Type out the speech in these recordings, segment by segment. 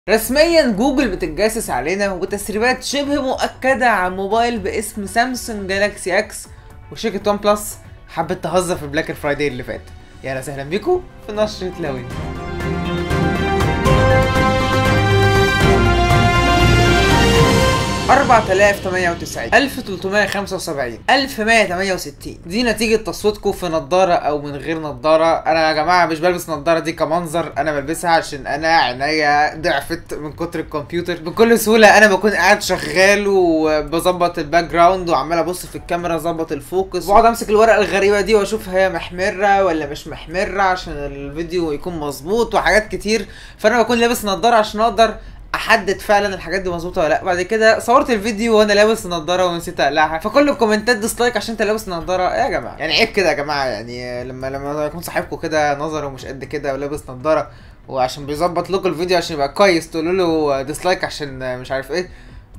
رسميا جوجل بتتجسس علينا وتسريبات شبه مؤكدة عن موبايل باسم سامسونج جالاكسي اكس وشركة ون بلس حبت تهزر في بلاك فرايداي اللي فات يا اهلا وسهلا بيكم في نشرة لاوين أربعة آلاف تمانية وتسعين ألف تلتمية خمسة وسبعين ألف مية تمانية وستين دي نتيجة تصويتكم في نضارة أو من غير نضارة أنا يا جماعة مش بلبس نضارة دي كمنظر أنا بلبسها عشان أنا عينيا ضعفت من كتر الكمبيوتر بكل سهولة أنا بكون قاعد شغال وبظبط الباك جراوند وعمال أبص في الكاميرا أظبط الفوكس وأقعد أمسك الورقة الغريبة دي وأشوف هي محمرة ولا مش محمرة عشان الفيديو يكون مظبوط وحاجات كتير فأنا بكون لابس نضارة عشان أقدر احدد فعلا الحاجات دي مظبوطه ولا لا بعد كده صورت الفيديو وانا لابس النضاره ونسيت اقلعها فكل الكومنتات ديسلايك عشان انت لابس النضاره إيه يا جماعه يعني عيب كده يا جماعه يعني لما لما يكون صاحبكم كده نظره مش قد كده ولابس نضاره وعشان بيظبط لكم الفيديو عشان يبقى كويس تقولوا له ديسلايك عشان مش عارف ايه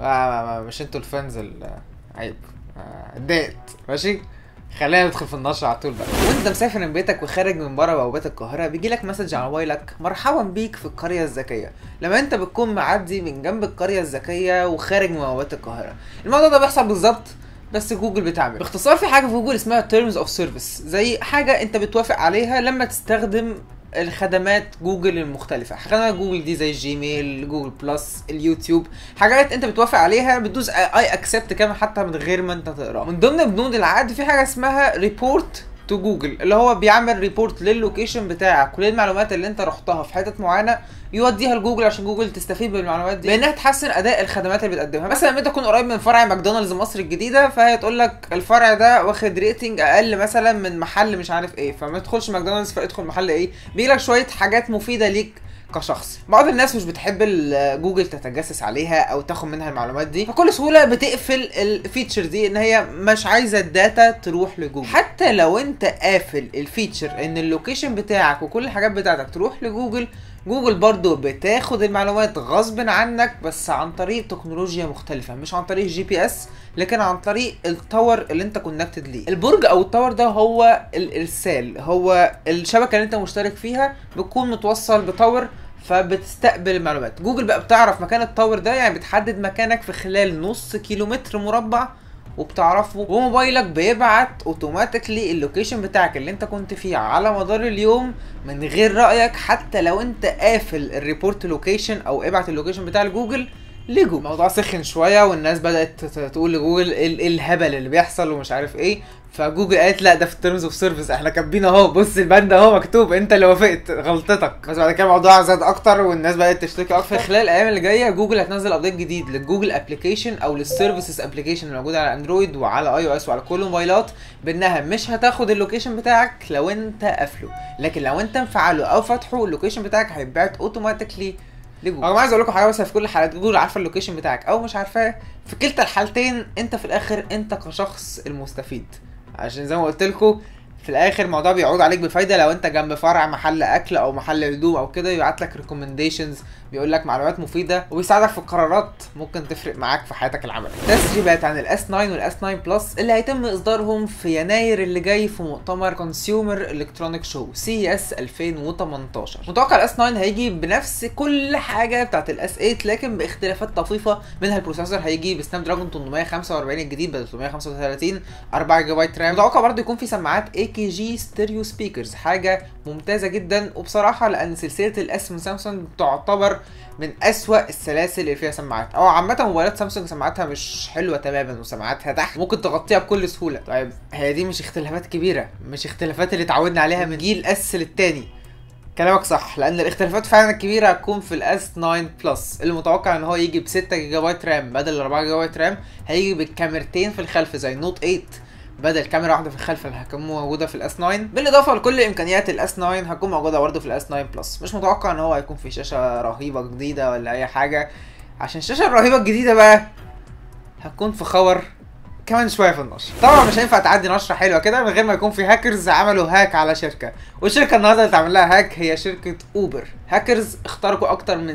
آه مش انتوا الفانز ال- عيب آه، اتضايقت ماشي خلينا ندخل في النشر على طول بقى وانت مسافر من بيتك وخارج من بره بوابات القاهره بيجي لك مسج على موبايلك مرحبا بيك في القريه الذكيه لما انت بتكون معدي من جنب القريه الذكيه وخارج من بوابات القاهره الموضوع ده بيحصل بالظبط بس جوجل بتعمل باختصار في حاجه في جوجل اسمها terms of service زي حاجه انت بتوافق عليها لما تستخدم الخدمات جوجل المختلفة خدمات جوجل دي زي الجيميل جوجل بلس اليوتيوب حاجات انت بتوافق عليها بتدوس اي اكسبت كمان حتى من غير ما انت تقراها من ضمن بنود العقد في حاجة اسمها ريبورت تو جوجل اللي هو بيعمل ريبورت للوكيشن بتاعك وللمعلومات اللي انت رحتها في حتت معينه يوديها لجوجل عشان جوجل تستفيد بالمعلومات دي بانها تحسن اداء الخدمات اللي بتقدمها مثلا لما انت تكون قريب من فرع ماكدونالدز مصر الجديده فهي تقول لك الفرع ده واخد ريتنج اقل مثلا من محل مش عارف ايه فما تدخلش ماكدونالدز فادخل محل ايه بيجي لك شويه حاجات مفيده ليك كشخص بعض الناس مش بتحب ال- جوجل تتجسس عليها او تاخد منها المعلومات دي فكل سهوله بتقفل الفيتشر دي ان هي مش عايزه الداتا تروح لجوجل حتى لو انت قافل الفيتشر ان اللوكيشن بتاعك وكل الحاجات بتاعتك تروح لجوجل جوجل برضو بتاخد المعلومات غصب عنك بس عن طريق تكنولوجيا مختلفة مش عن طريق جي بي اس لكن عن طريق التاور اللي انت كونكتد ليه البرج او التاور ده هو الارسال هو الشبكة اللي انت مشترك فيها بتكون متوصل بتاور فبتستقبل المعلومات جوجل بقى بتعرف مكان التاور ده يعني بتحدد مكانك في خلال نص كيلومتر مربع وبتعرفه وموبايلك بيبعت اوتوماتيكلي اللوكيشن بتاعك اللي انت كنت فيه على مدار اليوم من غير رايك حتى لو انت قافل الريبورت لوكيشن او ابعت اللوكيشن بتاع لجوجل لجوجل الموضوع سخن شويه والناس بدات ت- تقول لجوجل ايه ال- إيه الهبل اللي بيحصل ومش عارف ايه فجوجل قالت لا ده في الترمز اوف سيرفيس احنا كاتبين اهو بص البند اهو مكتوب انت اللي وافقت غلطتك بس بعد كده الموضوع زاد اكتر والناس بدات تشتكي اكتر في خلال الايام اللي جايه جوجل هتنزل ابديت جديد للجوجل ابلكيشن او للسيرفيسز ابلكيشن اللي موجوده على اندرويد وعلى اي او اس وعلى كل الموبايلات بانها مش هتاخد اللوكيشن بتاعك لو انت قافله لكن لو انت مفعله او فاتحه اللوكيشن بتاعك هيتبعت اوتوماتيكلي لجوجل انا عايز اقول لكم حاجه بس في كل الحالات جوجل عارفه اللوكيشن بتاعك او مش عارفاه في كلتا الحالتين انت في الاخر انت كشخص المستفيد عشان زي ما قلت لكم في الاخر الموضوع بيعود عليك بفايده لو انت جنب فرع محل اكل او محل هدوم او كده يبعت لك ريكومنديشنز بيقول لك معلومات مفيده وبيساعدك في قرارات ممكن تفرق معاك في حياتك العمليه تسريبات عن الاس 9 والاس 9 بلس اللي هيتم اصدارهم في يناير اللي جاي في مؤتمر كونسيومر الكترونيك شو سي اس 2018 متوقع الاس 9 هيجي بنفس كل حاجه بتاعت الاس 8 لكن باختلافات طفيفه منها البروسيسور هيجي بسناب دراجون 845 الجديد بدل 835 4 جيجا بايت رام متوقع برضه يكون في سماعات اي كي جي ستيريو سبيكرز حاجه ممتازه جدا وبصراحه لان سلسله الاس من سامسونج تعتبر من اسوأ السلاسل اللي فيها سماعات او عامه موبايلات سامسونج سماعاتها مش حلوه تماما وسماعاتها تحت ممكن تغطيها بكل سهوله طيب هي دي مش اختلافات كبيره مش اختلافات اللي اتعودنا عليها من جيل اس للتاني كلامك صح لان الاختلافات فعلا الكبيره هتكون في الاس 9 بلس اللي متوقع ان هو يجي ب 6 جيجا بايت رام بدل 4 جيجا بايت رام هيجي بالكاميرتين في الخلف زي النوت 8 بدل كاميرا واحده في الخلف اللي هتكون موجوده في الاس 9 بالاضافه لكل امكانيات الاس 9 هتكون موجوده برده في الاس 9 بلس مش متوقع ان هو هيكون في شاشه رهيبه جديده ولا اي حاجه عشان الشاشه الرهيبه الجديده بقى هتكون في خبر كمان شويه في النشر طبعا مش هينفع تعدي نشره حلوه كده من غير ما يكون في هاكرز عملوا هاك على شركه والشركه النهارده اللي اتعمل لها هاك هي شركه اوبر هاكرز اخترقوا اكتر من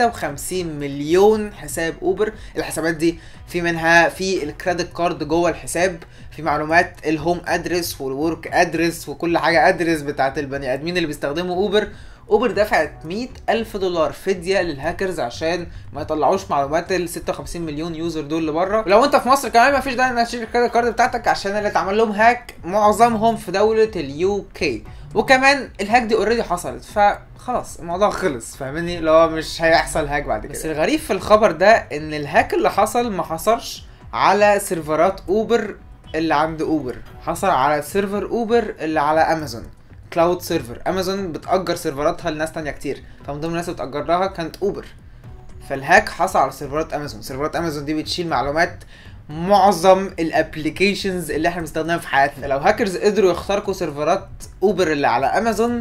56 مليون حساب اوبر الحسابات دي في منها في الكريدت كارد جوه الحساب في معلومات الهوم ادرس والورك ادرس وكل حاجه ادرس بتاعت البني ادمين اللي بيستخدموا اوبر اوبر دفعت 100 الف دولار فديه للهاكرز عشان ما يطلعوش معلومات ال 56 مليون يوزر دول اللي بره ولو انت في مصر كمان ما فيش داعي انك تشيل الكريدت كارد بتاعتك عشان اللي اتعمل لهم هاك معظمهم في دوله اليو كي وكمان الهاك دي اوريدي حصلت فخلاص الموضوع خلص فاهمني اللي هو مش هيحصل هاك بعد كده بس الغريب في الخبر ده ان الهاك اللي حصل ما حصلش على سيرفرات اوبر اللي عند اوبر حصل على سيرفر اوبر اللي على امازون كلاود سيرفر امازون بتأجر سيرفراتها لناس تانية كتير فمن ضمن الناس اللي بتأجر لها كانت اوبر فالهاك حصل على سيرفرات امازون سيرفرات امازون دي بتشيل معلومات معظم الابلكيشنز اللي احنا بنستخدمها في حياتنا لو هاكرز قدروا يخترقوا سيرفرات اوبر اللي على امازون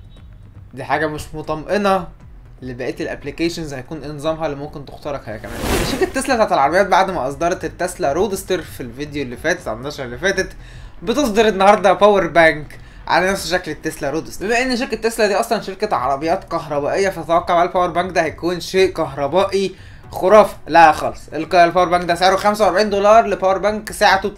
دي حاجه مش مطمئنه لبقيه الابلكيشنز هيكون إيه نظامها اللي ممكن تخترق هي كمان شركه تسلا بتاعت العربيات بعد ما اصدرت التسلا رودستر في الفيديو اللي فات 19 اللي فاتت بتصدر النهارده باور بانك على نفس شكل التسلا رودستر بما ان شركه تسلا دي اصلا شركه عربيات كهربائيه فتوقع بقى الباور بانك ده هيكون شيء كهربائي خرافه لا خالص الك- الباور بانك ده سعره 45 دولار لباور بانك سعته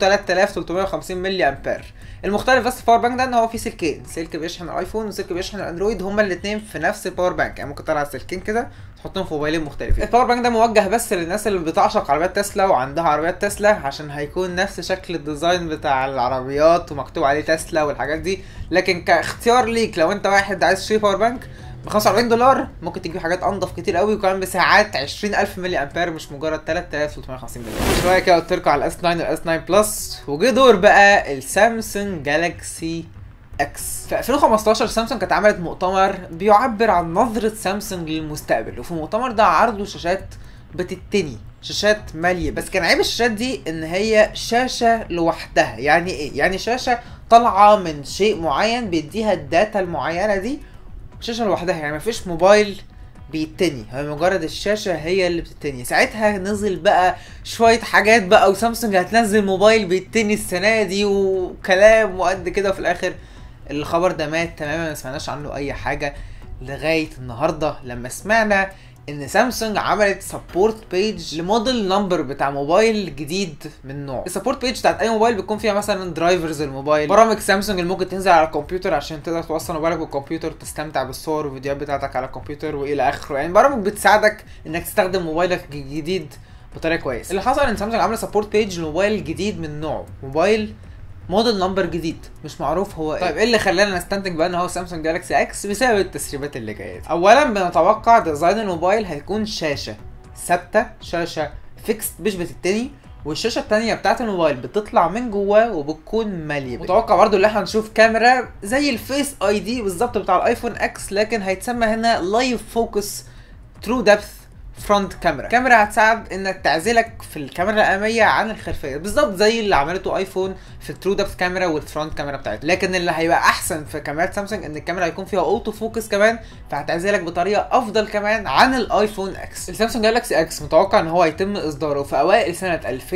3350 ملي امبير المختلف بس في الباور بانك ده ان هو فيه سلكين سلك بيشحن الايفون وسلك بيشحن الاندرويد هما الاثنين في نفس الباور بانك يعني ممكن تطلع السلكين كده تحطهم في موبايلين مختلفين الباور بانك ده موجه بس للناس اللي بتعشق عربيات تسلا وعندها عربيات تسلا عشان هيكون نفس شكل الديزاين بتاع العربيات ومكتوب عليه تسلا والحاجات دي لكن كاختيار ليك لو انت واحد عايز تشتري باور بانك ب 45 دولار ممكن تجيب حاجات انضف كتير قوي وكمان بساعات 20000 ملي امبير مش مجرد 3350 ملي شويه كده قلت لكم على الاس 9 والاس 9 بلس وجه دور بقى السامسونج جالاكسي اكس في 2015 سامسونج كانت عملت مؤتمر بيعبر عن نظرة سامسونج للمستقبل وفي المؤتمر ده عرضوا شاشات بتتني شاشات مالية بس كان عيب الشاشات دي ان هي شاشة لوحدها يعني ايه يعني شاشة طالعة من شيء معين بيديها الداتا المعينة دي شاشة لوحدها يعني مفيش موبايل بيتني هي مجرد الشاشة هي اللي بتتني ساعتها نزل بقى شوية حاجات بقى وسامسونج هتنزل موبايل بيتني السنة دي وكلام وقد كده وفي الآخر الخبر ده مات تماما ما سمعناش عنه أي حاجة لغاية النهاردة لما سمعنا ان سامسونج عملت سبورت بيج لموديل نمبر بتاع موبايل جديد من نوع السبورت بيج بتاعت اي موبايل بيكون فيها مثلا درايفرز الموبايل برامج سامسونج اللي ممكن تنزل على الكمبيوتر عشان تقدر توصل موبايلك بالكمبيوتر تستمتع بالصور والفيديوهات بتاعتك على الكمبيوتر والى اخره يعني برامج بتساعدك انك تستخدم موبايلك الجديد بطريقه كويسه اللي حصل ان سامسونج عملت سبورت بيج لموبايل جديد من نوعه موبايل موديل نمبر جديد مش معروف هو ايه طيب ايه اللي خلانا نستنتج بقى ان هو سامسونج جالاكسي اكس بسبب التسريبات اللي جايه دي اولا بنتوقع ديزاين الموبايل هيكون شاشه ثابته شاشه فيكست مش بتتني والشاشه التانية بتاعت الموبايل بتطلع من جواه وبتكون ماليه متوقع برضو ان احنا نشوف كاميرا زي الفيس اي دي بالظبط بتاع الايفون اكس لكن هيتسمى هنا لايف فوكس ترو ديبث فرونت كاميرا كاميرا هتساعد انك تعزلك في الكاميرا الاماميه عن الخلفيه بالظبط زي اللي عملته ايفون في الترو ديبث كاميرا والفرونت كاميرا بتاعته لكن اللي هيبقى احسن في كاميرات سامسونج ان الكاميرا هيكون فيها اوتو فوكس كمان فهتعزلك بطريقه افضل كمان عن الايفون اكس السامسونج جالاكسي اكس متوقع ان هو هيتم اصداره في اوائل سنه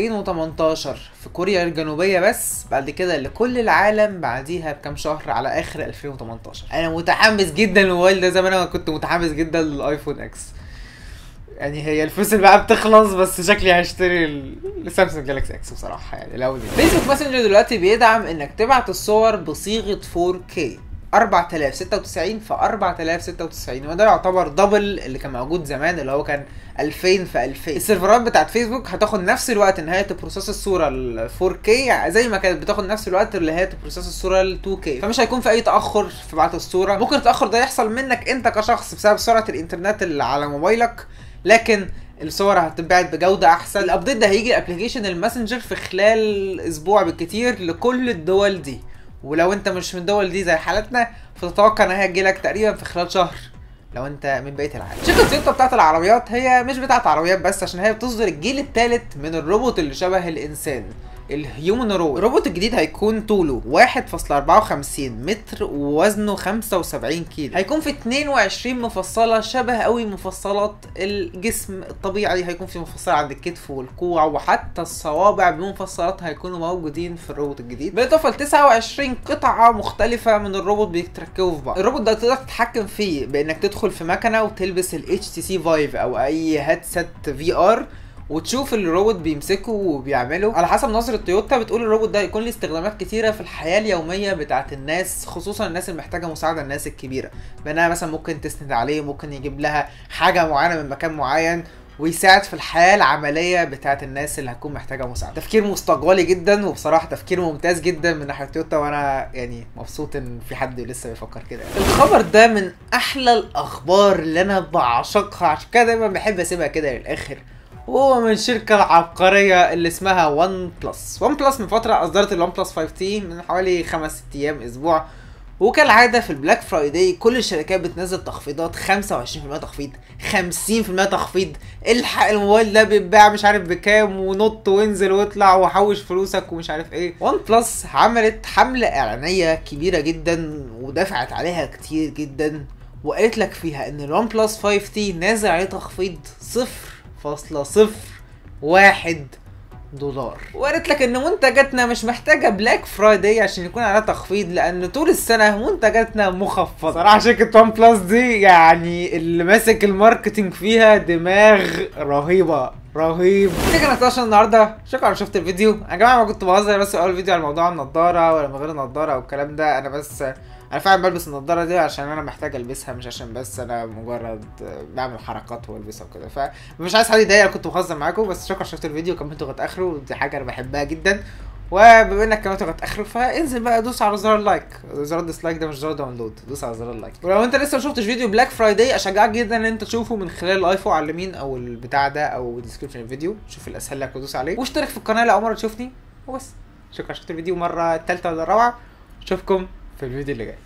2018 في كوريا الجنوبيه بس بعد كده لكل العالم بعديها بكام شهر على اخر 2018 انا متحمس جدا للموبايل ده زي ما انا كنت متحمس جدا للايفون اكس يعني هي الفلوس اللي بقى بتخلص بس شكلي هشتري ال- السامسونج جالاكسي اكس بصراحه يعني لو دي فيسبوك ماسنجر دلوقتي بيدعم انك تبعت الصور بصيغه 4K 4096 في 4096 وده يعتبر دبل اللي كان موجود زمان اللي هو كان 2000 في 2000 السيرفرات بتاعت فيسبوك هتاخد نفس الوقت ان هي تبروسس الصوره ال 4K زي ما كانت بتاخد نفس الوقت اللي هي تبروسس الصوره ال 2K فمش هيكون في اي تاخر في بعت الصوره ممكن التاخر ده يحصل منك انت كشخص بسبب سرعه الانترنت اللي على موبايلك لكن الصور هتتبعت بجوده احسن الابديت ده هيجي ابلكيشن الماسنجر في خلال اسبوع بالكتير لكل الدول دي ولو انت مش من الدول دي زي حالتنا فتتوقع ان هي هتجيلك تقريبا في خلال شهر لو انت من بقيه العالم شركه تويوتا بتاعت العربيات هي مش بتاعت عربيات بس عشان هي بتصدر الجيل الثالث من الروبوت اللي شبه الانسان الهيومن رو الروبوت الجديد هيكون طوله 1.54 متر ووزنه 75 كيلو هيكون في 22 مفصلة شبه قوي مفصلات الجسم الطبيعي هيكون في مفصلة عند الكتف والكوع وحتى الصوابع بمفصلاتها هيكونوا موجودين في الروبوت الجديد بالاضافة ل 29 قطعة مختلفة من الروبوت بيتركبوا في بعض الروبوت ده تقدر تتحكم فيه بانك تدخل في مكنة وتلبس ال HTC Vive او اي هيدسет في ار وتشوف الروبوت بيمسكه وبيعمله على حسب نظره تويوتا بتقول الروبوت ده يكون له استخدامات كتيره في الحياه اليوميه بتاعه الناس خصوصا الناس اللي محتاجه مساعده الناس الكبيره بانها مثلا ممكن تسند عليه ممكن يجيب لها حاجه معينه من مكان معين ويساعد في الحياه العمليه بتاعه الناس اللي هتكون محتاجه مساعده تفكير مستقبلي جدا وبصراحه تفكير ممتاز جدا من ناحيه تويوتا وانا يعني مبسوط ان في حد لسه بيفكر كده الخبر ده من احلى الاخبار اللي انا بعشقها عشان كده دايما بحب اسيبها كده للاخر وهو من الشركة العبقرية اللي اسمها ون بلس ون بلس من فترة أصدرت الون بلس 5 تي من حوالي خمس ست أيام أسبوع وكالعادة في البلاك فرايداي كل الشركات بتنزل تخفيضات 25% تخفيض 50% تخفيض الحق الموبايل ده بيتباع مش عارف بكام ونط وانزل واطلع وحوش فلوسك ومش عارف ايه ون بلس عملت حملة إعلانية كبيرة جدا ودفعت عليها كتير جدا وقالت لك فيها ان الون بلس 5 تي نازل عليه تخفيض صفر فاصلة صفر واحد دولار وقالت لك ان منتجاتنا مش محتاجه بلاك فرايداي عشان يكون عليها تخفيض لان طول السنه منتجاتنا مخفضه صراحه شركه وان بلس دي يعني اللي ماسك الماركتينج فيها دماغ رهيبه رهيب دي كانت عشان النهارده شكرا على شفت الفيديو يا جماعه ما كنت بهزر بس اول فيديو على موضوع النضاره ولا من غير نضاره والكلام ده انا بس انا فعلا بلبس النضاره دي عشان انا محتاج البسها مش عشان بس انا مجرد بعمل حركات والبسها وكده فمش عايز حد يضايق كنت بهزر معاكم بس شكرا شفت الفيديو كملتوا لغايه اخره ودي حاجه انا بحبها جدا وبما انك كملتوا لغايه اخره فانزل بقى دوس على زرار اللايك زرار الديسلايك ده مش زرار داونلود دوس على زرار اللايك ولو انت لسه ما شفتش فيديو بلاك فرايداي اشجعك جدا ان انت تشوفه من خلال الايفون على اليمين او البتاع ده او ديسكربشن الفيديو شوف الاسهل لك ودوس عليه واشترك في القناه لو اول مره تشوفني وبس شكرا شفت الفيديو مره الثالثه ولا الرابعه اشوفكم في الفيديو اللي جاي